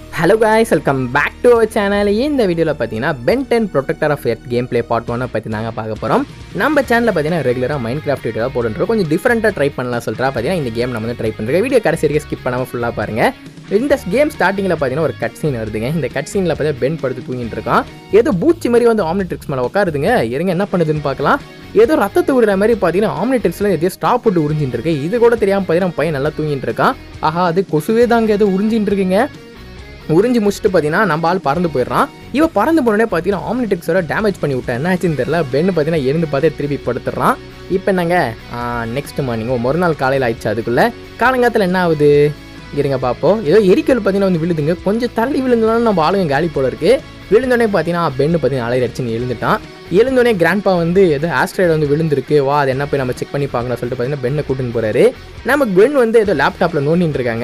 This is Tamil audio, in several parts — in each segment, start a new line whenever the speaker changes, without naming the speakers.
hello guys welcome back to our channel இந்த வீடியோவில் பார்த்தீங்கன்னா Ben Ten protector of Earth game play part ஒன்னை பற்றி நாங்கள் பார்க்க போகிறோம் நம்ம சேனலில் பார்த்தீங்கன்னா ரெகுலராக மைண்ட் கிராஃப்ட் வீடியோ போட்டுருக்கோம் கொஞ்சம் டிஃப்ரெண்ட்டாக ட்ரை பண்ணலாம் சொல்கிறா பார்த்தீங்கன்னா இந்த கேம் நம்ம வந்து ட்ரை பண்ணுறோம் வீடியோ கடைசி வரைக்கும் ஸ்கிப் பண்ணாமல் ஃபுல்லாக பாருங்கள் இந்த கேம் ஸ்டார்டிங்கில் பார்த்தீங்கன்னா ஒரு கட் சீன் வருதுங்க இந்த கட் சீனில் பார்த்தீங்கன்னா பென் படுத்து தூங்கிட்டு இருக்கான் ஏதோ பூச்சி மாதிரி வந்து ஆம்னிட்ரிக்ஸ் மேலே உட்காருதுங்க இருங்க என்ன பண்ணுதுன்னு பார்க்கலாம் ஏதோ ரத்தத்தை விடுற மாதிரி பார்த்தீங்கன்னா ஆம்னிட்ரிக்ஸில் எதையோ ஸ்டாப் போட்டு உறிஞ்சிட்டு இருக்கு இது கூட தெரியாமல் பார்த்தீங்கன்னா பையன் நல்லா தூங்கிட்டு இருக்கான் ஆஹா அது கொசுவே தாங்க ஏதோ உறிஞ்சிட்டு இருக்குங்க உறிஞ்சி முடிச்சுட்டு பார்த்தீங்கன்னா நம்ம ஆள் பறந்து போயிடுறான் இவன் பறந்து போனோடனே பார்த்தீங்கன்னா ஆம்னிட்டிக்ஸோட டேமேஜ் பண்ணி விட்டேன் என்ன ஆச்சுன்னு தெரியல பென்னு பார்த்தீங்கன்னா எழுந்து பார்த்தே திருப்பி படுத்துடுறான் இப்போ என்னங்க நெக்ஸ்ட் மார்னிங் மறுநாள் காலையில் ஆயிடுச்சு அதுக்குள்ளே காலங்காலத்தில் என்ன ஆகுது இருங்க பார்ப்போம் ஏதோ எரிக்கல் பார்த்தீங்கன்னா வந்து விழுதுங்க கொஞ்சம் தள்ளி விழுந்தாலும் நம்ம ஆளுங்க காலி போல இருக்கு விழுந்தோடனே பார்த்தீங்கன்னா பென்னு பார்த்தீங்கன்னா அலையிற அடிச்சுன்னு எழுந்துட்டான் எழுந்தோடனே கிராண்ட்பா வந்து ஏதோ ஆஸ்ட்ராய்டு வந்து விழுந்திருக்கு வா அது என்ன போய் நம்ம செக் பண்ணி பார்க்கணும் சொல்லிட்டு பார்த்தீங்கன்னா பெண்ணை கூட்டின்னு போறாரு நம்ம பென் வந்து ஏதோ லேப்டாப்பில் நோண்டின்னு இருக்காங்க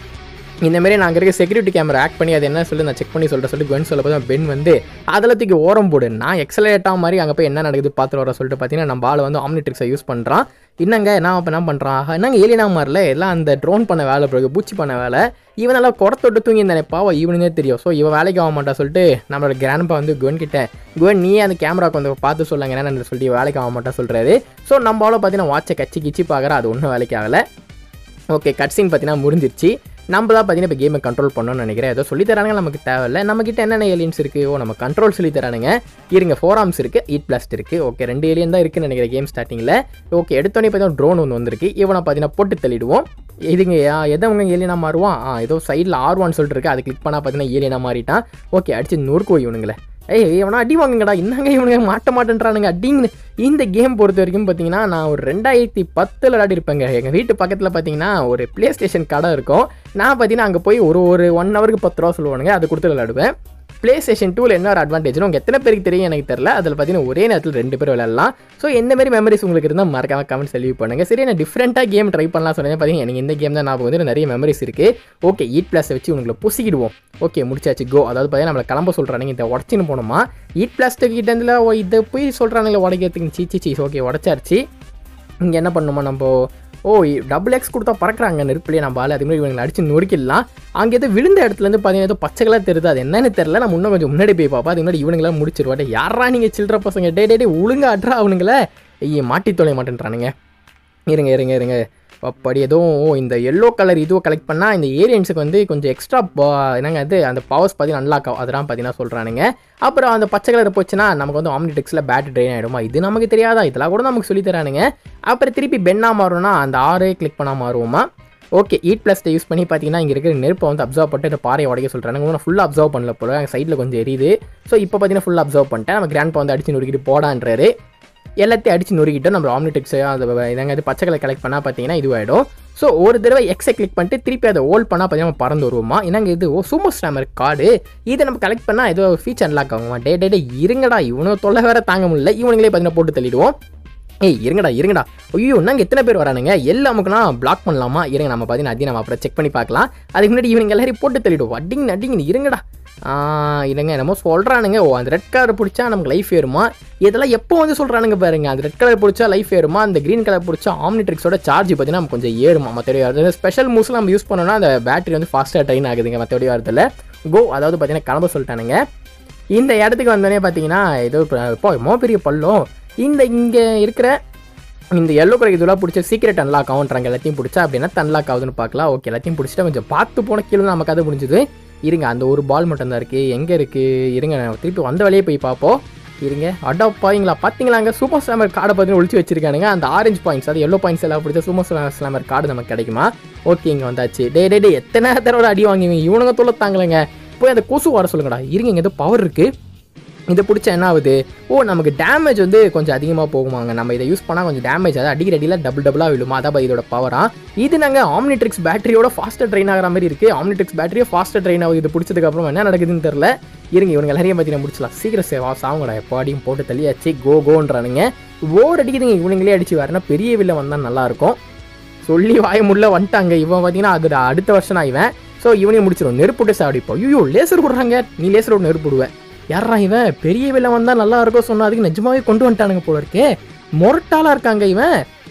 இந்த மாதிரி நாங்கள் இருக்க செக்யூரிட்டி கேமரா ஆக்ட் பண்ணி அது என்ன சொல்லி நான் செக் பண்ணி சொல்கிறேன் சொல்லி பென் சொல்ல போது பென் வந்து அதில் தூக்கி ஓரம் போடு நான் எக்ஸலேட்டாக மாதிரி அங்கே போய் என்ன நடக்குது பார்த்துட்டு வர சொல்லிட்டு பார்த்தீங்கன்னா நம்ம ஆள் வந்து ஆம்னிட்ரிக்ஸை யூஸ் பண்ணுறான் என்னங்க நான் அப்போ என்ன பண்ணுறான் என்னங்க ஏலினா மாதிரில எல்லாம் அந்த ட்ரோன் பண்ண வேலை பிறகு பூச்சி பண்ண வேலை இவன் நல்லா குடத்தொட்டு தூங்கி இருந்தானே பாவம் இவனுனே தெரியும் ஸோ இவன் வேலைக்கு ஆக மாட்டா சொல்லிட்டு நம்மளோட கிராண்ட்பா வந்து குவன் கிட்ட குவன் நீ அந்த கேமராக்கு வந்து பார்த்து சொல்லுங்க என்னன்னு சொல்லி வேலைக்கு ஆக மாட்டா சொல்கிறாரு ஸோ நம்ம ஆளை பார்த்தீங்கன்னா வாட்சை கச்சி கிச்சி பார்க்குற அது ஒன்றும் வேலைக்கு ஆகலை ஓகே கட் சீன் பார்த்தீங்கன்னா முடிஞ்சிருச்சு நம்ம தான் பார்த்தீங்கன்னா இப்போ கேமை கண்ட்ரோல் பண்ணணும்னு நினைக்கிறேன் ஏதோ சொல்லி தராங்க நமக்கு தேவையில்ல நம்மக்கிட்ட என்னென்ன ஏலியன்ஸ் இருக்குது ஓ நம்ம கண்ட்ரோல் சொல்லி தரானுங்க இருங்க ஃபோர் ஆர்ம்ஸ் இருக்குது ஈட் பிளாஸ்ட் இருக்குது ஓகே ரெண்டு ஏலியன் தான் இருக்குன்னு நினைக்கிறேன் கேம் ஸ்டார்டிங்கில் ஓகே எடுத்தோடனே பார்த்தீங்கன்னா ட்ரோன் ஒன்று வந்திருக்கு இவனை பார்த்தீங்கன்னா போட்டு தள்ளிடுவோம் இதுங்க எதை அவங்க ஏலியனா மாறுவான் ஆ ஏதோ சைடில் ஆர்வான்னு சொல்லிட்டு இருக்கு அதை கிளிக் பண்ணால் பார்த்தீங்கன்னா ஏலியனா மாறிட்டான் ஓகே அடிச்சு நொறுக்குவோம் இவனுங்களே ஏய் இவனா அடி வாங்குங்கடா என்னங்க இவனுங்க மாட்ட மாட்டேன்றானுங்க அடிங்கன்னு இந்த கேம் பொறுத்த வரைக்கும் பார்த்தீங்கன்னா நான் ஒரு ரெண்டாயிரத்தி பத்தில் விளையாடி இருப்பேங்க எங்கள் வீட்டு பக்கத்தில் பார்த்தீங்கன்னா ஒரு ப்ளே ஸ்டேஷன் கடை இருக்கும் நான் பார்த்தீங்கன்னா அங்கே போய் ஒரு ஒரு ஒன் ஹவருக்கு பத்து ரூபா சொல்லுவானுங்க அது கொடுத்து விளையாடுவேன் ப்ளே ஸ்டேஷன் டூவில் என்ன ஒரு அட்வான்டேஜ்னு உங்கள் எத்தனை பேருக்கு தெரியும் எனக்கு தெரியல அதில் பார்த்தீங்கன்னா ஒரே நேரத்தில் ரெண்டு பேர் விளையாடலாம் ஸோ எந்த மாதிரி மெமரிஸ் உங்களுக்கு இருந்தால் மறக்காம கமெண்ட் லீவ் பண்ணுங்கள் சரி நான் டிஃப்ரெண்ட்டாக கேம் ட்ரை பண்ணலாம் சொன்னேன் பார்த்தீங்கன்னா எனக்கு இந்த கேம் தான் ஞாபகம் வந்து நிறைய மெமரிஸ் இருக்குது ஓகே ஈட் ப்ளஸை வச்சு உங்களை புசிக்கிடுவோம் ஓகே முடிச்சாச்சு கோ அதாவது பார்த்தீங்கன்னா நம்மளை கிளம்ப சொல்கிறானுங்க இந்த உடச்சின்னு போனோமா ஈட் பிளாஸ்டிக் கிட்டேருந்துல இதை போய் சொல்கிறானுங்களே உடைக்கிறதுக்கு சீச்சி சீஸ் ஓகே உடச்சாருச்சு இங்கே என்ன பண்ணுமா நம்ம ஓ டபுள் எக்ஸ் கொடுத்தா பறக்குறாங்க நெருப்புலேயே நம்ம ஆள் அதுமாதிரி இவங்களை அடிச்சு நொறுக்கிடலாம் அங்கே ஏதோ விழுந்த இடத்துலேருந்து பார்த்தீங்கன்னா ஏதோ பச்சை கலர் தெரியுது அது என்னன்னு தெரில நம்ம இன்னும் கொஞ்சம் முன்னாடி போய் பார்ப்போம் அது முன்னாடி இவனுங்களாம் முடிச்சிருவாட்டே யாரா நீங்கள் சில்லற பசங்க டே டே டே ஒழுங்கா அட்ரா அவனுங்களே ஐயே மாட்டி தொலை மாட்டேன்றானுங்க இருங்க இருங்க இருங்க அப்படி எதுவும் ஓ இந்த எல்லோ கலர் இதுவும் கலெக்ட் பண்ணால் இந்த ஏரியன்ஸுக்கு வந்து கொஞ்சம் எக்ஸ்ட்ரா என்னங்க அது அந்த பவர்ஸ் பார்த்தீங்கன்னா அன்லாக் ஆகும் அதெல்லாம் பார்த்தீங்கன்னா சொல்கிறானுங்க அப்புறம் அந்த பச்சை கலர் போச்சுன்னா நமக்கு வந்து ஆம்னிடெக்ஸில் பேட்டரி ட்ரெயின் ஆகிடுமா இது நமக்கு தெரியாதா இதெல்லாம் கூட நமக்கு சொல்லி தரானுங்க அப்புறம் திருப்பி பென்னாக மாறணும்னா அந்த ஆரே கிளிக் பண்ணால் மாறுவோமா ஓகே ஈட் ப்ளஸ்ட்டை யூஸ் பண்ணி பார்த்தீங்கன்னா இங்கே இருக்கிற நெருப்பை வந்து அப்சர்வ் பண்ணிட்டு இந்த பாறையை உடைக்க சொல்கிறாங்க நான் ஃபுல்லாக அப்சர்வ் பண்ணல போல எங்கள் சைடில் கொஞ்சம் எரியுது ஸோ இப்போ பார்த்தீங்கன்னா ஃபுல்லாக அப்சர்வ் பண்ணிட்டேன் நம்ம கிராண்ட் வந்து அடிச்சு நொறுக்கிட்டு போடான்றாரு எல்லாத்தையும் அடிச்சு நொறுக்கிட்டு நம்ம ஆம்னிடெக்ஸ் அந்த இதாங்க அது பச்சை கலர் கலெக்ட் பண்ணால் பார்த்தீங்கன்னா இதுவாகிடும் ஸோ ஒரு தடவை எக்ஸை கிளிக் பண்ணிட்டு திருப்பி அதை ஹோல்ட் பண்ணால் பார்த்தீங்கன்னா பறந்து வருவோமா என்னங்க இது ஓ சூப்பர் ஸ்டாமர் கார்டு இதை நம்ம கலெக்ட் பண்ணால் ஏதோ ஃபீச்சர் அன்லாக் ஆகுமா டே டே டே இருங்கடா இவனும் தொல்லை வேற தாங்க முடியல இவனுங்களே பார்த்தீங்கன்னா போட்டு தள்ளிடுவோம் ஏய் இருங்கடா இருங்கடா ஐயோ நாங்கள் எத்தனை பேர் வரானுங்க எல்லாமுக்குனா பிளாக் பண்ணலாமா இருங்க நம்ம பார்த்தீங்கன்னா அதையும் நம்ம அப்புறம் செக் பண்ணி பார்க்கலாம் அதுக்கு முன்னாடி இவங்க எல்லாரையும் போட்டு தள்ளிடுவோம் அடிங்க அடிங்க இருங்கடா இல்லைங்க என்னமோ சொல்கிறானுங்க ஓ அந்த ரெட் கலர் பிடிச்சா நமக்கு லைஃப் ஏறுமா இதெல்லாம் எப்போ வந்து சொல்கிறானுங்க பாருங்க அந்த ரெட் கலர் பிடிச்சா லைஃப் ஏறுமா அந்த க்ரீன் கலர் பிடிச்சா ஆம்னிட்ரிக்ஸோட சார்ஜ் பார்த்தீங்கன்னா நம்ம கொஞ்சம் ஏறுமா மற்றபடி வருது ஸ்பெஷல் மூவ்ஸ்லாம் நம்ம யூஸ் பண்ணோம்னா அந்த பேட்டரி வந்து ஃபாஸ்ட்டாக ட்ரைன் ஆகுதுங்க மற்றபடி வரதில்ல கோ அதாவது பார்த்தீங்கன்னா கிளம்ப சொல்லிட்டானுங்க இந்த இடத்துக்கு வந்தோடனே பார்த்தீங்கன்னா ஏதோ இப்போ மோ பெரிய பள்ளம் இந்த இங்கே இருக்கிற இந்த எல்லோ கலர் இதெல்லாம் பிடிச்ச சீக்கிரட் அன்லாக் ஆகுன்றாங்க எல்லாத்தையும் பிடிச்சா அப்படின்னா அன்லாக் ஆகுதுன்னு பார்க்கலாம் ஓகே எல்லாத்தையும் பிடிச்சிட்டு கொஞ்சம் பார்த்து போன கீழே நமக்கு அது முடிஞ்சுது இருங்க அந்த ஒரு பால் மட்டும் தான் இருக்குது எங்கே இருக்குது இருங்க திருப்பி வந்த வழியே போய் பார்ப்போம் இருங்க அடா பாயிங்களா பார்த்தீங்களாங்க சூப்பர் ஸ்லாமர் கார்டை பார்த்தீங்கன்னா ஒழிச்சு வச்சிருக்கானுங்க அந்த ஆரஞ்சு பாயிண்ட்ஸ் அது எல்லோ பாயிண்ட்ஸ் எல்லாம் பிடிச்ச சூப்பர் ஸ்லாமர் கார்டு நமக்கு கிடைக்குமா ஓகே இங்கே வந்தாச்சு டே டே டே எத்தனை தடவை அடி வாங்குவீங்க இவனுங்க தொல்லை தாங்கலைங்க போய் அந்த கொசு வர சொல்லுங்கடா இருங்க இங்கே ஏதோ பவர் இருக்குது இதை பிடிச்சா என்ன ஆகுது ஓ நமக்கு டேமேஜ் வந்து கொஞ்சம் அதிகமாக போகுமாங்க நம்ம இதை யூஸ் பண்ணால் கொஞ்சம் டேமேஜ் ஆகுது அடிக்கிற அடியில் டபுள் டபுளாக விழுமா அதான் இதோட பவரா இது நாங்கள் ஆம்னிட்ரிக்ஸ் பேட்டரியோட ஃபாஸ்ட்டாக ட்ரெயின் ஆகிற மாதிரி இருக்குது ஆம்னிட்ரிக்ஸ் பேட்டரியே ஃபாஸ்ட்டாக ட்ரெயின் ஆகுது இது பிடிச்சதுக்கப்புறம் என்ன நடக்குதுன்னு தெரில இருங்க இவங்க எல்லாரையும் பார்த்தீங்கன்னா முடிச்சலாம் சீக்கிரம் சேவா சாவங்கடா எப்பாடியும் போட்டு தள்ளியாச்சு கோ கோன்றானுங்க ஓர் அடிக்குதுங்க இவனுங்களே அடிச்சு வரனா பெரிய வில்ல வந்தால் நல்லாயிருக்கும் சொல்லி வாய முள்ள வந்துட்டாங்க இவன் பார்த்தீங்கன்னா அது அடுத்த வருஷம் நான் இவன் ஸோ இவனையும் முடிச்சிடும் நெருப்புட்டு சாடிப்போம் ஐயோ லேசர் விடுறாங்க நீ லேசர் விட்டு நெருப்பு விடுவேன் யாரா இவன் பெரிய விலை வந்தால் நல்லா இருக்கும் சொன்னா அதுக்கு நிஜமாவே கொண்டு வந்துட்டானுங்க போல இருக்கே மொரட்டாலாக இருக்காங்க இவன்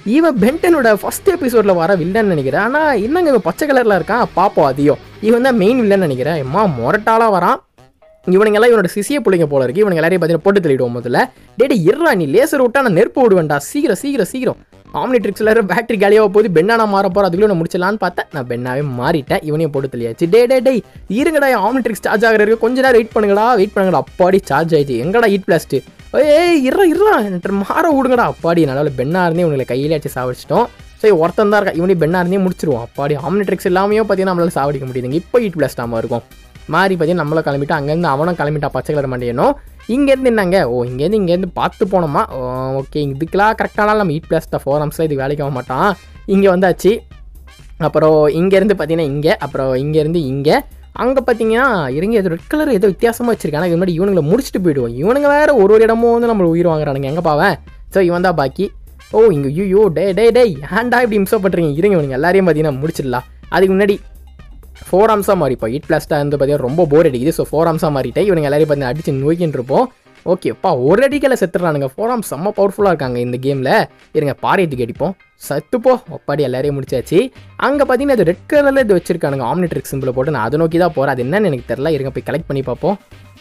இவன் பென்டனோட ஃபர்ஸ்ட் எபிசோடில் வர வில்லன் நினைக்கிறேன் ஆனால் என்னங்க இவன் பச்சை கலரில் இருக்கான் பார்ப்போம் அதையும் இவன் தான் மெயின் வில்லன் நினைக்கிறேன் எம்மா மொரட்டாலாக வரான் இவனுங்கெல்லாம் இவனோட சிசிய பிள்ளைங்க போல இருக்கு இவனுங்க எல்லாரையும் பார்த்தீங்கன்னா போட்டு தள்ளிடுவோம் முதல்ல டேடி இருறா நீ லேசர் விட்டா நான் நெருப்பு விடுவேன்டா சீக்கிரம் சீக்கிரம் சீக்கிரம் ஆம்னிட்ரிக்ஸில் பேட்டரி காலியாக போகுது பெண்ணா மாற போகிற அதுக்குள்ளே நான் முடிச்சலான்னு பார்த்தேன் நான் பெண்ணாவே மாறிட்டேன் இவனையும் போட்டு தள்ளியாச்சு டே டே டே இருங்கடா ஆம்னிட்ரிக்ஸ் சார்ஜ் ஆகிற இருக்கு கொஞ்ச நேரம் வெயிட் பண்ணுங்கடா வெயிட் பண்ணுங்கடா அப்பாடி சார்ஜ் ஆயிடுச்சு எங்கடா ஹீட் பிளாஸ்ட் ஏய் இருறா இருறா என்கிட்ட மாற விடுங்கடா அப்பாடி நல்ல பெண்ணா இருந்தே இவங்களை கையிலே அடிச்சு சாவடிச்சிட்டோம் ஸோ ஒருத்தன் தான் இருக்கா இவனே பெண்ணா இருந்தே முடிச்சிருவோம் அப்பாடி ஆம்னிட்ரிக்ஸ் எல்லாமே பார்த்தீங்கன்னா நம்மளால சாவடிக்க முடியுதுங்க இப்போ ஹீட் பிளாஸ்ட் ஆமாம் இருக்கும் மாறி பார்த்தீங்கன்னா நம்மளும் கிளம்பிட்டு அங்கேருந்து அவனும் கிளம்பிட்டா பச்சை கலர் மண்டியனும் இங்கேருந்து என்னங்க ஓ இங்கேருந்து இங்கேருந்து பார்த்து போனோமா ஓகே இதுக்கெல்லாம் கரெக்டான நம்ம ஈட் பிளஸ் தான் ஃபோரம்ஸில் இது வேலைக்கு ஆக மாட்டான் இங்கே வந்தாச்சு அப்புறம் இங்கேருந்து பார்த்தீங்கன்னா இங்கே அப்புறம் இங்கேருந்து இங்கே அங்கே பார்த்தீங்கன்னா இருங்க இது ரெட் கலர் ஏதோ வித்தியாசமாக வச்சிருக்காங்க இது மாதிரி இவனுங்களை முடிச்சுட்டு போயிடுவோம் இவனுங்க வேறு ஒரு ஒரு இடமும் வந்து நம்ம உயிர் வாங்குறானுங்க எங்கே பாவேன் ஸோ இவன் தான் பாக்கி ஓ இங்கே ஐயோ டே டே டே ஏன்டா இப்படி இம்சம் பண்ணுறீங்க இருங்க இவனுங்க எல்லாரையும் பார்த்தீங்கன்னா முடிச்சிடலாம் அதுக்கு முன்னாடி ஃபோர் ஆம்ஸாக மாறிப்போ எயிட் பிளாஸ்ட்டாக இருந்து பார்த்தீங்கன்னா ரொம்ப போர் அடிக்குது ஸோ ஃபோர் ஆம்ஸாக மாறிட்டேன் இவனுங்க எல்லாரையும் பார்த்தீங்கன்னா அடிச்சு நோக்கின்னு இருப்போம் ஓகேப்பா ஒரு அடிக்கல செத்துறானுங்க ஃபோர் ஆம்ஸ் செம்ம பவர்ஃபுல்லாக இருக்காங்க இந்த கேமில் இருங்க பாறையத்துக்கு அடிப்போம் சத்துப்போ ஒப்பாடி எல்லாரையும் முடிச்சாச்சு அங்கே பார்த்தீங்கன்னா இது ரெட் கலரில் இது வச்சிருக்கானுங்க ஆம்னிட்ரிக் சிம்பிளை போட்டு நான் அதை நோக்கி தான் போகிறேன் அது என்னன்னு எனக்கு தெரில இருங்க போய் கலெக்ட் பண்ணி பார்ப்போம்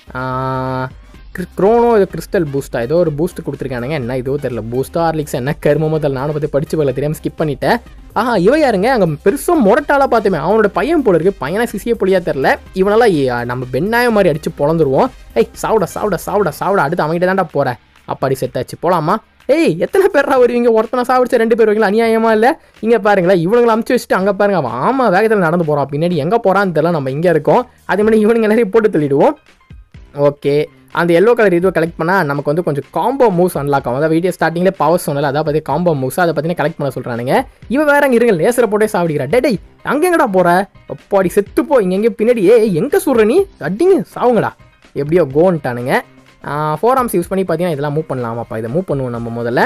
க்ரோனோ இது கிறிஸ்டல் பூஸ்டா ஏதோ ஒரு பூஸ்ட் கொடுத்துருக்கானுங்க என்ன இதோ தெரியல பூஸ்டா ஆர்லிக்ஸ் என்ன கருமமோ தெரியல நானும் பற்றி படிச்சு போகல தெரியாமல் ஸ்கிப் பண்ணிட்டேன் ஆஹா இவ யாருங்க அங்கே பெருசாக முரட்டாலாக பார்த்துமே அவனோட பையன் போல இருக்கு பையனை சிசிய புள்ளியா தெரில இவனெல்லாம் ஏ, நம்ம பெண்ணாய மாதிரி அடிச்சு பொழந்துருவோம் ஏய் சாவுடா சாவுடா சாவுடா சாவுடா அடுத்து அவங்ககிட்ட தான்டா போகிறேன் அப்பாடி செத்தாச்சு போலாமா ஏய் எத்தனை பேரா வருவீங்க ஒருத்தனை சாவிடுச்சு ரெண்டு பேர் வருவீங்களா அநியாயமா இல்லை இங்கே பாருங்களேன் இவனுங்களை அமுச்சு வச்சுட்டு அங்கே பாருங்க அவன் ஆமாம் வேகத்தில் நடந்து போகிறான் பின்னாடி எங்கே போகிறான்னு தெரியல நம்ம இங்கே இருக்கோம் அதே மாதிரி இவனுங்க எல்லாரையும் போட்டு தள்ளிடுவோம் ஓகே அந்த எல்லோ கலர் இதுவை கலெக்ட் பண்ணால் நமக்கு வந்து கொஞ்சம் காம்போ மூவ்ஸ் அன்லாக் ஆகும் அதாவது வீடியோ ஸ்டார்டிங்லேயே பவர் சொன்னல அதை பற்றி காம்போ மூவ்ஸ் அதை பார்த்தீங்கன்னா கலெக்ட் பண்ண சொல்கிறானுங்க இவன் வேற அங்கே இருங்க லேசரை போட்டே சாப்பிடுகிறா டே டேய் அங்கே எங்கடா போகிற அப்பாடி செத்து போ இங்கே எங்கே பின்னாடி ஏ எங்கே சொல்கிற நீ அடிங்க சாவுங்கடா எப்படியோ கோன்ட்டானுங்க ஃபோர் ஆர்ம்ஸ் யூஸ் பண்ணி பார்த்தீங்கன்னா இதெல்லாம் மூவ் பண்ணலாமாப்பா இதை மூவ் பண்ணுவோம் நம்ம முதல்ல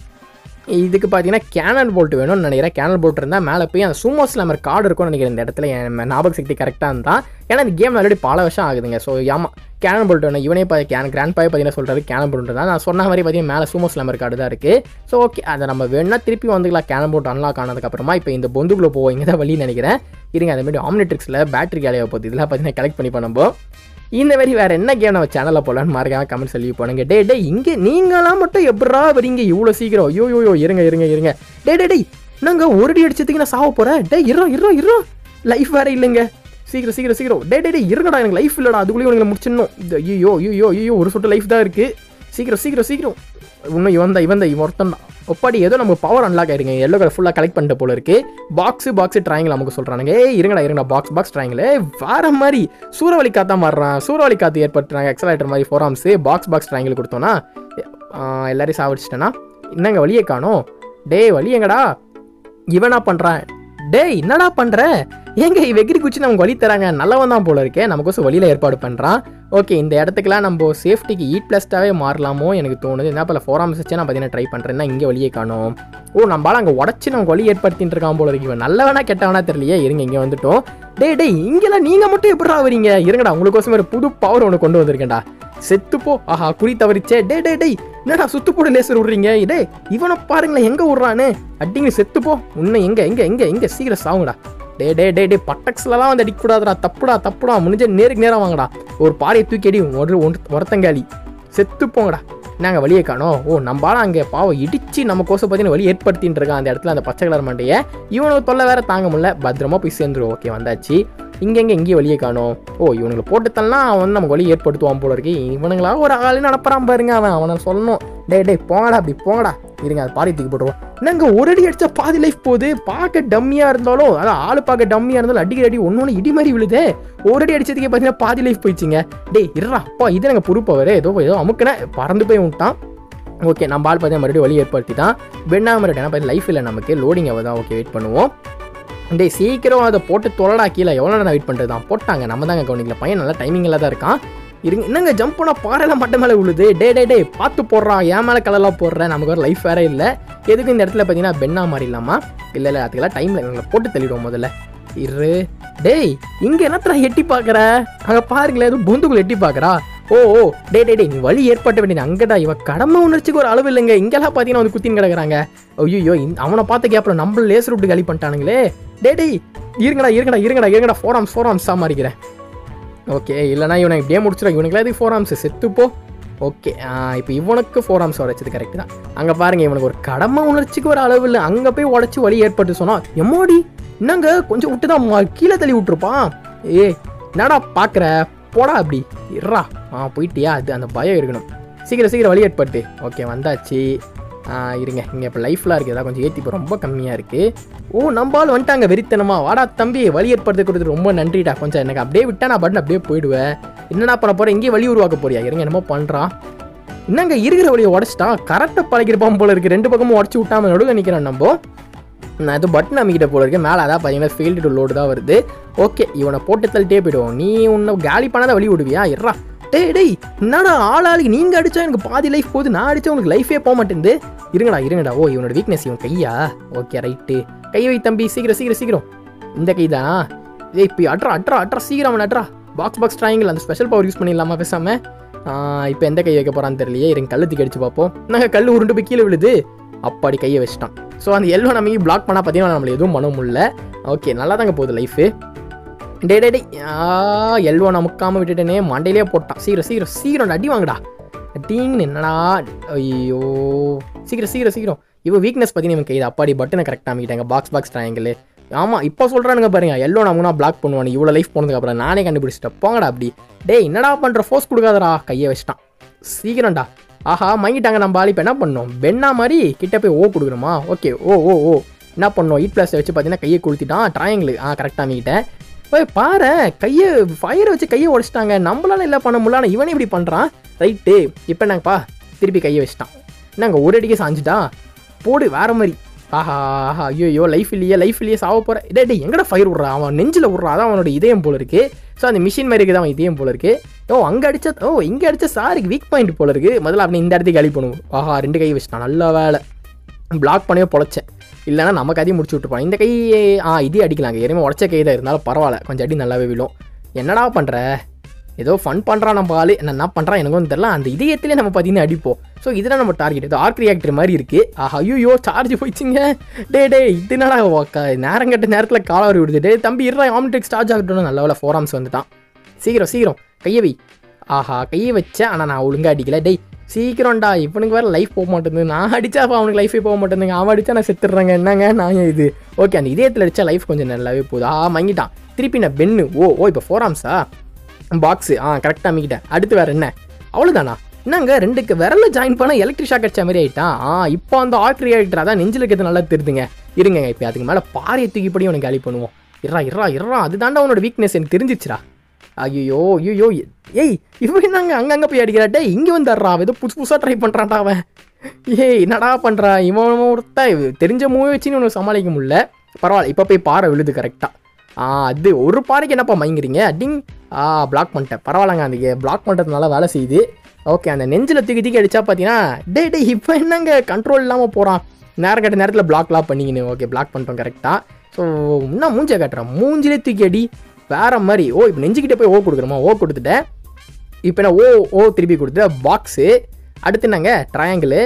இதுக்கு பார்த்தீங்கன்னா கேனல் போல்ட் வேணும்னு நினைக்கிறேன் கேனல் போல்ட் இருந்தால் மேலே போய் அந்த சூமோ ஸ்லாமர் கார்டு இருக்கும்னு நினைக்கிறேன் இந்த இடத்துல என் ஞாபக சக்தி கரெக்டாக இருந்தால் ஏன்னா இந்த கேம் ஆல்ரெடி பல வருஷம் ஆகுதுங்க ஸோ ஆமாம் கேனல் போல்ட் வேணும் இவனே இப்போ கேன் கிராண்ட் பாய் பார்த்தீங்கன்னா சொல்கிறாரு கேனல் போல்ட் தான் நான் சொன்ன மாதிரி பார்த்தீங்கன்னா மேலே சூமோ ஸ்லாமர் கார்டு தான் இருக்குது ஸோ ஓகே அதை நம்ம வேணா திருப்பி வந்துக்கலாம் கேனல் போல்ட் அன்லாக் ஆனதுக்கப்புறமா இப்போ இந்த பொந்துக்குள்ளே போவோம் இங்கே தான் வழி நினைக்கிறேன் இருங்க அதே மாதிரி ஆம்னிட்ரிக்ஸில் பேட்டரி காலியாக போகுது இதெல்லாம் பார்த்தீங்கன்னா கலெக்ட் பண்ணி பண்ணும்போது இந்த மாதிரி வேறு என்ன கேம் நம்ம சேனலில் போகலான்னு மறக்காம கமெண்ட் சொல்லி போனுங்க டே டே இங்கே நீங்களாம் மட்டும் எப்படா வரீங்க இவ்வளோ சீக்கிரம் ஐயோ யோ யோ இருங்க இருங்க இருங்க டே டே டேய் நாங்கள் ஒரு அடி அடிச்சதுக்கு நான் சாவ போகிறேன் டே இருறா இருறா இருறா லைஃப் வேற இல்லைங்க சீக்கிரம் சீக்கிரம் சீக்கிரம் டே டே டே இருங்கடா எனக்கு லைஃப் இல்லைடா அதுக்குள்ளேயும் உங்களை முடிச்சிடணும் இந்த ஐயோ ஐயோ ஐயோ ஒரு சொட்டு லைஃப் தான் இருக்குது சீக்கிரம் சீக்கிரம் சீக்கிரம் இன்னும் இவன் தான் இவன் தான் இவன் ஒருத்தன் தான் ஒப்பாடி ஏதோ நம்ம பவர் அன்லாக் ஆயிருங்க எல்லோ கலர் ஃபுல்லாக கலெக்ட் பண்ணிட்டு போல இருக்கு பாக்ஸ் பாக்ஸ் ட்ராயிங்கில் நமக்கு சொல்கிறானுங்க ஏய் இருங்கடா இருங்கடா பாக்ஸ் பாக்ஸ் ட்ராயிங்கில் வேற மாதிரி சூறாவளி காத்தா மாறுறான் சூறாவளி காத்து ஏற்பட்டுறாங்க எக்ஸலேட்டர் மாதிரி ஃபோராம்ஸு பாக்ஸ் பாக்ஸ் ட்ராயிங்கில் கொடுத்தோன்னா ஆஹ் எல்லாரையும் சாவடிச்சிட்டேன்னா என்னங்க வழியே காணோம் டேய் வழி எங்கடா இவனா பண்ணுறான் டேய் என்னடா பண்ற ஏங்க வெகிரி குச்சி நமக்கு வழி தராங்க நல்லவன் தான் போல இருக்கே நமக்கோசம் வழியில் ஏற்பாடு பண்ணுறான் ஓகே இந்த இடத்துக்குலாம் நம்ம சேஃப்டிக்கு ஈட் பிளஸ்டாகவே மாறலாமோ எனக்கு தோணுது என்ன பல ஃபோராம்ஸ் வச்சு நான் பார்த்தீங்கன்னா ட்ரை பண்ணுறேன்னா இங்கே வழியே காணோம் ஓ நம்மளால அங்கே உடச்சி நமக்கு வழி ஏற்படுத்திட்டு இருக்கான் போல இருக்கு இவன் நல்லவனா கெட்டவனா தெரியலையே இருங்க இங்கே வந்துட்டோம் டேய் டேய் இங்கெல்லாம் நீங்கள் மட்டும் எப்படிடா வரீங்க இருங்கடா உங்களுக்கோசம் ஒரு புது பவர் ஒன்று கொண்டு வந்திருக்கேன்டா செத்துப்போ ஆஹா குறி தவறிச்சே டே டே டேய் என்னடா சுத்து போட லேசர் விடுறீங்க டேய் இவனை பாருங்களேன் எங்க விடுறானு அடிங்க செத்துப்போ உன்னை எங்க எங்க எங்க எங்க சீக்கிரம் சாவுங்கடா டே டே டே டே பட்டக்ஸ்லலாம் வந்து அடிக்கக்கூடாதுடா தப்புடா தப்புடா முடிஞ்ச நேருக்கு நேரம் வாங்கடா ஒரு பாறையை தூக்கி அடி ஒரு ஒன்று ஒருத்தங்காலி செத்து போங்கடா நாங்கள் வழியை காணோம் ஓ நம்மளால அங்கே பாவம் இடிச்சு நம்ம கோசம் பார்த்தீங்கன்னா வழி ஏற்படுத்தின்னு இருக்கான் அந்த இடத்துல அந்த பச்சை கலர் மண்டையை இவனுக்கு தொல்லை வேற தாங்க முடியல பத்திரமா போய் சேர்ந்துரும் ஓகே வந்தாச்சு இங்கெங்க இங்கேயும் வழியை காணோம் ஓ இவனுங்களை போட்டுத்தல்லாம் அவன் வந்து நமக்கு வழி ஏற்படுத்துவான் போல இருக்கு இவனுங்களா ஒரு ஆளு நடப்புறான் பாருங்க அவன் அவனை சொல்லணும் டே டே போங்கடா அப்படி போங்கடா இருங்க அது பாதி தூக்கி போட்டுருவோம் என்னங்க ஒரு அடி அடிச்சா பாதி லைஃப் போகுது பார்க்க டம்மியாக இருந்தாலும் அதான் ஆள் பார்க்க டம்மியாக இருந்தாலும் அடிக்கிற அடி ஒன்று ஒன்று இடி மாதிரி விழுதே ஒரு அடி அடிச்சதுக்கே பார்த்தீங்கன்னா பாதி லைஃப் போயிடுச்சுங்க டேய் இருடா அப்பா இது எனக்கு பொறுப்பவர் ஏதோ ஏதோ அமுக்குன பறந்து போய் விட்டான் ஓகே நம்ம ஆள் பார்த்தா மறுபடியும் வழி ஏற்படுத்தி தான் வெண்ணாம பார்த்தா லைஃப் இல்லை நமக்கு லோடிங் தான் ஓகே வெயிட் பண்ணுவோம் டேய் சீக்கிரம் அதை போட்டு தொலடா கீழே எவ்வளோ நேரம் வெயிட் பண்ணுறது தான் போட்டாங்க நம்ம தாங்க கவனிக்கல பையன் நல்லா டைமிங்கில் தான் இருக்கான் இருங்க என்னங்க ஜம்ப் பண்ணால் பாறையெல்லாம் மட்டை மேலே விழுது டே டே டே பார்த்து போடுறான் ஏன் மேலே கலர்லாம் போடுறேன் நமக்கு ஒரு லைஃப் வேற இல்லை எதுக்கு இந்த இடத்துல பார்த்தீங்கன்னா பெண்ணா மாறிடலாமா இல்லை இல்லை அதுக்கெல்லாம் டைமில் எங்களை போட்டு தள்ளிடுவோம் முதல்ல இரு டேய் இங்கே என்னத்தடா எட்டி பார்க்குற அங்கே பாருங்களேன் எதுவும் பொந்துக்குள்ள எட்டி பார்க்குறா ஓ ஓ டே டே டே நீ வழி ஏற்பட்ட வேண்டியது அங்கடா இவ கடமை உணர்ச்சிக்கு ஒரு அளவு இல்லைங்க இங்கெல்லாம் பார்த்தீங்கன்னா வந்து குத்தின்னு கிடக்குறாங்க ஐயோ அவனை பார்த்த கேப்பில் நம்மள லேசர் விட்டு காலி பண்ணிட்டானுங்களே டே டேய் இருங்கடா இருங்கடா இருங்கடா இருங்கடா ஃபோர் ஆம்ஸ் ஃபோர் ஆம்ஸ் மாறிக்கிறேன் ஓகே இல்லைனா இவனை இப்படியே முடிச்சிடும் இவனுக்குலாம் எதுக்கு ஃபோர் ஆம்ஸ் செத்துப்போ ஓகே இப்போ இவனுக்கு ஃபோர் ஆம்ஸ் உடைச்சது கரெக்ட் தான் அங்கே பாருங்க இவனுக்கு ஒரு கடமை உணர்ச்சிக்கு ஒரு அளவு இல்லை அங்கே போய் உடச்சி வழி ஏற்பட்டு சொன்னா எம்மாடி என்னங்க கொஞ்சம் விட்டு தான் ம- கீழே தள்ளி விட்டுருப்பான் ஏ என்னடா பார்க்குற போடா அப்படி இறா ஆ போயிட்டியா அது அந்த பயம் இருக்கணும் சீக்கிரம் சீக்கிரம் வழி ஏற்பட்டு ஓகே வந்தாச்சு ஆ, இருங்க இங்கே இப்போ லைஃப்லாம் இருக்குது ஏதாவது கொஞ்சம் ஏற்றி இப்போ ரொம்ப கம்மியாக இருக்குது ஓ நம்பால் வந்துட்டாங்க வெறித்தனமா வாடா தம்பி வழி ஏற்படுத்தி கொடுத்து ரொம்ப நன்றிடா கொஞ்சம் எனக்கு அப்படியே விட்டா நான் பாட்டு அப்படியே போயிடுவேன் என்னடா பண்ண போகிறேன் இங்கேயே வழி உருவாக்க போறியா இருங்க என்னமோ பண்ணுறான் என்னங்க இருக்கிற வழியை உடச்சிட்டான் கரெக்டாக பழகிருப்பான் போல இருக்கு ரெண்டு பக்கமும் உடச்சி விட்டாம நடுவில் நிற்கிறேன் நம்ம நான் இது பட்டன் அமைக்கிட்ட போல இருக்கு மேலே அதான் பார்த்தீங்கன்னா ஃபெயில்டு டு லோடு தான் வருது ஓகே இவனை போட்டு தள்ளிட்டே போயிடுவோம் நீ உன்னை காலி பண்ணாத வழி விடுவியா இறா டேய் டேய் என்னடா ஆள் ஆளுக்கு நீங்கள் அடிச்சா எனக்கு பாதி லைஃப் போகுது நான் அடிச்சா உங்களுக்கு லைஃபே போக மாட்டேங்குது இருங்கடா இருங்கடா ஓ இவனோட வீக்னஸ் இவன் கையா ஓகே ரைட்டு கை வை தம்பி சீக்கிரம் சீக்கிரம் சீக்கிரம் இந்த கை தானா ஏய் இப்போ அட்ரா அட்ரா அட்ரா சீக்கிரம் அவன் அட்ரா பாக்ஸ் பாக்ஸ் ட்ராயிங்கில் அந்த ஸ்பெஷல் பவர் யூஸ் பண்ணிடலாமா பேசாம இப்போ எந்த கை வைக்க போறான்னு தெரியலையே இருங்க கல்லு தூக்கி அடிச்சு பார்ப்போம் நாங்கள் கல் உருண்டு போய் கீழே விழுது அப்பாடி கையை வச்சிட்டான் ஸோ அந்த எல்லோ நம்ம பிளாக் பண்ணால் பார்த்தீங்கன்னா நம்மள எதுவும் பண்ண முடியல ஓகே நல்லா தாங்க போகுது லைஃபு டே டே டே எல்வோ நமக்காம விட்டுட்டேனே மண்டையிலே போட்டான் சீக்கிரம் சீக்கிரம் சீக்கிரம் அடி வாங்கடா டீங்னு என்னடா ஐயோ சீக்கிரம் சீக்கிரம் சீக்கிரம் இவ வீக்னஸ் பார்த்தீங்கன்னா இவன் கைது அப்பாடி பட்டனை கரெக்டாக அமைக்கிட்டாங்க பாக்ஸ் பாக்ஸ் ட்ரையாங்கிள் ஆமாம் இப்போ சொல்கிறானுங்க பாருங்க எல்லோ நமக்குனா பிளாக் பண்ணுவானு இவ்வளோ லைஃப் போனதுக்கு அப்புறம் நானே கண்டுபிடிச்சிட்டேன் போங்கடா அப்படி டேய் என்னடா பண்ணுற ஃபோர்ஸ் கொடுக்காதடா கையை வச்சிட்டான் சீக்கிரம்டா ஆஹா மங்கிட்டாங்க நம்ம ஆள் இப்போ என்ன பண்ணோம் பெண்ணா மாதிரி கிட்ட போய் ஓ கொடுக்கணுமா ஓகே ஓ ஓ ஓ என்ன பண்ணோம் ஈட் பிளஸ் வச்சு பார்த்தீங்கன்னா கையை கொளுத்திட்டான் ட்ரையாங்கிள் ஆ கரெக்டாக அமைக்கிட்டேன் போய் பாரு கையை ஃபயரை வச்சு கையை உடைச்சிட்டாங்க நம்மளால இல்லை பண்ண முடியல ஆனா இவனே இப்படி பண்ணுறான் ரைட்டு இப்போ என்னங்கப்பா திருப்பி கையை வச்சிட்டான் என்னங்க ஒரு அடிக்கே சாஞ்சிட்டான் போடு வேற மாதிரி ஆஹா ஆஹா ஐயோ ஐயோ லைஃப் இல்லையே லைஃப் இல்லையே சாவ போகிற டே டே எங்கடா ஃபயர் விட்றான் அவன் நெஞ்சில் விட்றான் அதான் அவனோட இதயம் போல இருக்கு ஸோ அந்த மிஷின் மாதிரி இருக்குது அவன் இதயம் போல இருக்கு ஓ அங்கே அடிச்சா ஓ இங்கே அடிச்சா சாருக்கு வீக் பாயிண்ட் போல இருக்கு முதல்ல அப்படி இந்த இடத்துக்கு கழி பண்ணுவோம் ஆஹா ரெண்டு கை வச்சிட்டான் நல்ல வேலை பிளாக் பண்ணவே பொழைச்சேன் இல்லைன்னா நமக்கு அதையும் முடிச்சு விட்டுருப்பான் இந்த கை ஆ இதே அடிக்கலாங்க எருமே உடச்ச கை தான் இருந்தாலும் பரவாயில்ல கொஞ்சம் அடி நல்லாவே விழும் என்னடா பண்ணுற ஏதோ ஃபன் பண்ணுறான் நம்ம ஆளு என்ன என்ன பண்ணுறான் எனக்கு வந்து தெரியல அந்த இதயத்திலே நம்ம பார்த்தீங்கன்னா அடிப்போம் ஸோ இதுதான் நம்ம டார்கெட் இது ஆர்க் ரியாக்டர் மாதிரி இருக்குது ஆஹா ஐயோ சார்ஜ் போயிடுச்சுங்க டே டே இது என்னடா உக்கா- நேரம் கட்ட நேரத்தில் காலாவரி விடுது டே தம்பி இருடா ஆம்டெக்ஸ் சார்ஜ் ஆகட்டும் நல்ல வேலை ஃபோர் ஆம்ஸ் வந்துட்டான் சீக்கிரம் சீக்கிரம் கையை வை ஆஹா கையை வச்சேன் ஆனால் நான் ஒழுங்கா அடிக்கல டேய் சீக்கிரம்டா இவனுக்கு வேறு லைஃப் போக மாட்டேங்குது நான் அடிச்சா அப்ப அவனுக்கு லைஃபே போக மாட்டேங்குதுங்க அவன் அடிச்சா நான் செத்துடுறேங்க என்னங்க நான் ஏன் இது ஓகே அந்த இதயத்தில் அடிச்சா லைஃப் கொஞ்சம் நல்லாவே போகுது ஆ மங்கிட்டான் திருப்பி நான் பென்னு ஓ ஓ இப்போ ஃபோர் ஆம்ஸா பாக்ஸு ஆ கரெக்டாக அமைக்கிட்டேன் அடுத்து வேறு என்ன அவ்வளோதானா என்னங்க ரெண்டுக்கு விரல ஜாயின் பண்ண எலக்ட்ரிக் ஷாக் அடிச்ச மாதிரி ஆயிட்டான் ஆ இப்போ அந்த ஆர்க் ரியாக்டர் அதான் நெஞ்சில் இருக்கிறது நல்லா தெரியுதுங்க இருங்க இப்போ அதுக்கு மேலே பாறையை தூக்கி படி அவனுக்கு காலி பண்ணுவோம் இறா இறா இறா அதுதாண்டா அவனோட வீக்னஸ் எனக்கு தெரிஞ்சிச்சுடா ஐயோ ஐயோ ஏய் இவன் என்னங்க அங்கங்கே போய் அடிக்கிறா டேய் இங்கே வந்துடுறா அவன் ஏதோ புதுசு புதுசாக ட்ரை பண்ணுறான்டா அவன் ஏய் என்னடா பண்ணுறா இவன் ஒருத்த தெரிஞ்ச மூவி வச்சு உனக்கு சமாளிக்க முடியல பரவாயில்ல இப்போ போய் பாறை விழுது கரெக்டாக ஆ அது ஒரு பாறைக்கு என்னப்பா மயங்குறீங்க அடிங் ஆ பிளாக் பண்ணிட்டேன் பரவாயில்லங்க அந்த பிளாக் பண்ணுறதுனால வேலை செய்யுது ஓகே அந்த நெஞ்சில் தூக்கி தூக்கி அடிச்சா பார்த்தீங்கன்னா டே டே இப்போ என்னங்க கண்ட்ரோல் இல்லாமல் போகிறான் நேரம் கட்ட நேரத்தில் பிளாக்லாம் பண்ணிக்கினு ஓகே பிளாக் பண்ணிட்டோம் கரெக்டாக ஸோ இன்னும் மூஞ்சை காட்டுறான் மூஞ்சிலே தூக்கி அடி வேற மாதிரி ஓ இப்போ நெஞ்சுக்கிட்ட போய் ஓ கொடுக்குறோமா ஓ கொடுத்துட்டேன் இப்போ நான் ஓ ஓ திருப்பி கொடுத்து பாக்ஸு அடுத்து என்னங்க ட்ரையாங்கிள்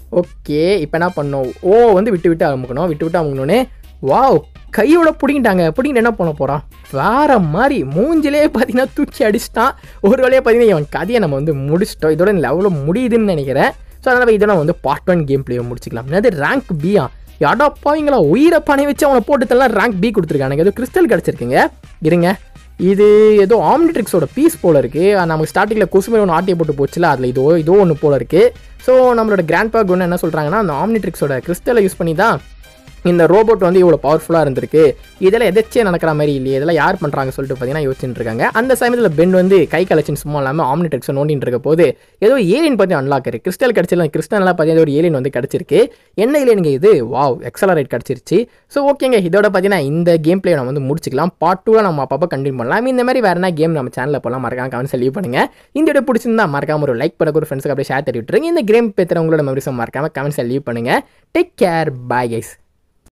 ஓகே இப்போ என்ன பண்ணோம் ஓ வந்து விட்டு விட்டு அமுக்கணும் விட்டு விட்டு அமுக்கணுன்னே வாவ் கையோட பிடிங்கிட்டாங்க பிடிங்கிட்டு என்ன பண்ண போகிறான் வேற மாதிரி மூஞ்சிலே பார்த்தீங்கன்னா தூக்கி அடிச்சிட்டான் ஒரு வழியாக பார்த்தீங்கன்னா இவன் கதையை நம்ம வந்து முடிச்சிட்டோம் இதோட லெவலில் முடியுதுன்னு நினைக்கிறேன் ஸோ அதனால் இதோட வந்து பார்ட் ஒன் கேம் பிளேயை முடிச்சிக்கலாம் என்னது ரேங்க் பியா அடப்பாவீங்களா உயிரை பணி வச்சு அவனை போட்டுத்தெல்லாம் ரேங்க் பி கொடுத்துருக்கானுங்க ஏதோ கிறிஸ்டல் கிடச்சிருக்குங்க இருங்க இது ஏதோ ஆம்னிட்ரிக்ஸோட பீஸ் போல இருக்கு அஹ் நமக்கு ஸ்டார்டிங்கில் கொசுமே ஒன்று ஆட்டியை போட்டு போச்சுல அதில் இதோ இதோ ஒன்று போல இருக்கு ஸோ நம்மளோட கிராண்ட் பேக் ஒன்று என்ன சொல்கிறாங்கன்னா அந்த ஆம்னிட்ரிக்ஸோட கிறிஸ்டலை யூஸ் பண்ணி தான் இந்த ரோபோட் வந்து இவ்வளோ பவர்ஃபுல்லாக இருந்திருக்கு இதெல்லாம் எதாச்சும் நடக்கிற மாதிரி இல்லையே இதெல்லாம் யார் பண்ணுறாங்க சொல்லிட்டு பார்த்தீங்கன்னா யோசிச்சுட்டு இருக்காங்க அந்த சமயத்தில் பென் வந்து கை கலெக்ஷன் சும்மா இல்லாமல் ஆம்னிட்ரிக்ஸை நோண்டிட்டு இருக்க போது ஏதோ ஏலியன் பற்றி அன்லாக் இருக்கு கிறிஸ்டல் கிடச்சில கிறிஸ்டல்லாம் பார்த்தீங்கன்னா ஒரு ஏலியன் வந்து கிடச்சிருக்கு என்ன ஏலியனுங்க இது வாவ் எக்ஸலரேட் கிடச்சிருச்சு ஸோ ஓகேங்க இதோட பார்த்தீங்கன்னா இந்த கேம் பிளே நம்ம வந்து முடிச்சிக்கலாம் பார்ட் டூவில் நம்ம அப்பப்போ கண்டினியூ பண்ணலாம் இந்த மாதிரி வேறு என்ன கேம் நம்ம சேனலில் போகலாம் மறக்காம கமெண்ட்ஸ் லீவ் பண்ணுங்க இந்த வீடியோ பிடிச்சிருந்தா மறக்காம ஒரு லைக் பண்ண ஒரு ஃப்ரெண்ட்ஸுக்கு அப்படியே ஷேர் தட்டி விட்டுருங்க இந்த கேம் பற்றி உங்களோட மெமரிஸும் மறக்காம கமெண்ட்ஸ் லீவ் பண்ணுங்க டேக் கேர் பாய் கைஸ்